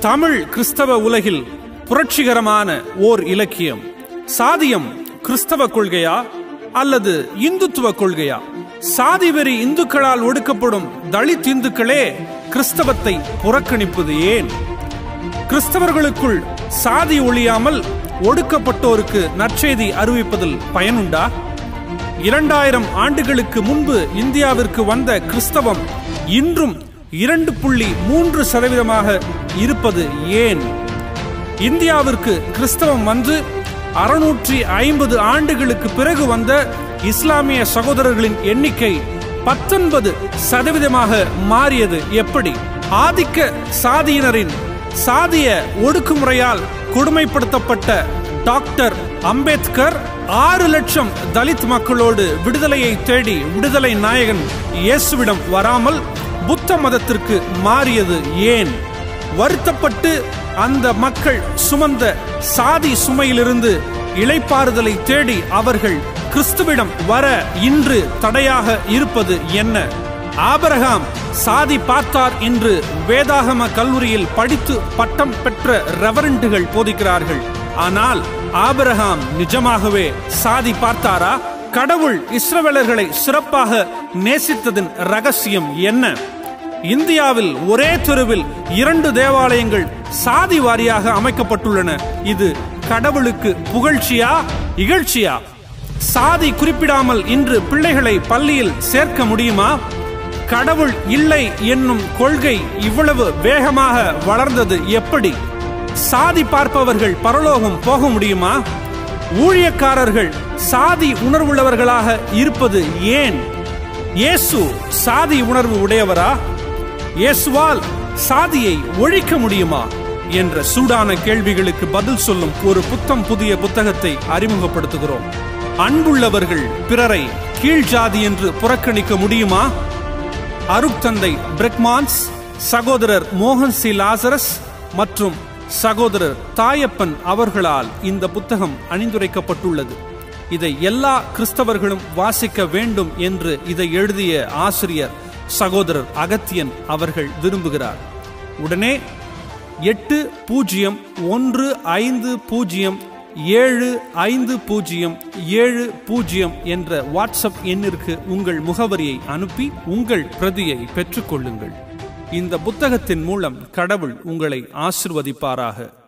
தமிழ் கிறிஸ்தவ உலகில் புரட்சிகரமான ஓர் இலக்கியம் சாதியம் கிறிஸ்தவ கொள்கையா அல்லது இந்துத்துவ கொள்கையா சாதி வெறி இந்துக்களால் ஒடுக்கப்படும் தலித் இந்துக்களே கிறிஸ்தவத்தை புறக்கணிப்பது ஏன் கிறிஸ்தவர்களுக்குள் சாதி ஒழியாமல் ஒடுக்கப்பட்டோருக்கு நற்செய்தி அறிவிப்பதில் பயனுண்டா இரண்டாயிரம் ஆண்டுகளுக்கு முன்பு இந்தியாவிற்கு வந்த கிறிஸ்தவம் இன்றும் இரண்டு புள்ளி மூன்று சதவீதமாக இருப்பது ஏன் இந்தியாவிற்கு கிறிஸ்தவம் வந்து அறுநூற்றி ஐம்பது ஆண்டுகளுக்கு பிறகு வந்த இஸ்லாமிய சகோதரர்களின் எண்ணிக்கை பத்தொன்பது சதவீதமாக மாறியது எப்படி ஆதிக்க சாதியினரின் சாதிய ஒடுக்குமுறையால் கொடுமைப்படுத்தப்பட்ட டாக்டர் அம்பேத்கர் ஆறு லட்சம் தலித் மக்களோடு விடுதலையை தேடி விடுதலை நாயகன் இயேசுவிடம் வராமல் புத்த மதத்திற்கு மாறியது ஏன் வருத்தப்பட்டு அந்த மக்கள் சுமந்த சாதி சுமையிலிருந்து இளைப்பாறுதலை தேடி அவர்கள் கிறிஸ்துவிடம் வர இன்று தடையாக இருப்பது என்ன ஆபரகாம் சாதி பார்த்தார் என்று வேதாகம கல்லூரியில் படித்து பட்டம் பெற்ற ரெவரண்டுகள் போதிக்கிறார்கள் ஆனால் ஆபரகாம் நிஜமாகவே சாதி பார்த்தாரா கடவுள் இஸ்ரவேலர்களை சிறப்பாக நேசித்ததன் ரகசியம் என்ன இந்தியாவில் ஒரே தெருவில் இரண்டு தேவாலயங்கள் சாதி வாரியாக அமைக்கப்பட்டுள்ளன இது கடவுளுக்கு புகழ்ச்சியா இகழ்ச்சியா சாதி குறிப்பிடாமல் இன்று பிள்ளைகளை பள்ளியில் சேர்க்க முடியுமா கடவுள் இல்லை என்னும் கொள்கை இவ்வளவு வேகமாக வளர்ந்தது எப்படி சாதி பார்ப்பவர்கள் பரலோகம் போக முடியுமா ஊழியக்காரர்கள் சாதி உணர்வுள்ளவர்களாக இருப்பது ஏன் இயேசு சாதி உணர்வு உடையவரா இயேசுவால் சாதியை ஒழிக்க முடியுமா என்ற சூடான கேள்விகளுக்கு பதில் சொல்லும் ஒரு புத்தம் புதிய புத்தகத்தை அறிமுகப்படுத்துகிறோம் அன்புள்ளவர்கள் பிறரை கீழ் ஜாதி என்று புறக்கணிக்க முடியுமா அருட்தந்தை பிரெக்மான்ஸ் சகோதரர் மோகன் சி லாசரஸ் மற்றும் சகோதரர் தாயப்பன் அவர்களால் இந்த புத்தகம் அணிந்துரைக்கப்பட்டுள்ளது இதை எல்லா கிறிஸ்தவர்களும் வாசிக்க வேண்டும் என்று இதை எழுதிய ஆசிரியர் சகோதரர் அகத்தியன் அவர்கள் விரும்புகிறார் உடனே எட்டு பூஜ்ஜியம் ஒன்று ஐந்து பூஜ்ஜியம் ஏழு ஐந்து பூஜ்ஜியம் ஏழு பூஜ்ஜியம் என்ற வாட்ஸ்அப் எண்ணிற்கு உங்கள் முகவரியை அனுப்பி உங்கள் பிரதியை பெற்றுக்கொள்ளுங்கள் இந்த புத்தகத்தின் மூலம் கடவுள் உங்களை ஆசிர்வதிப்பாராக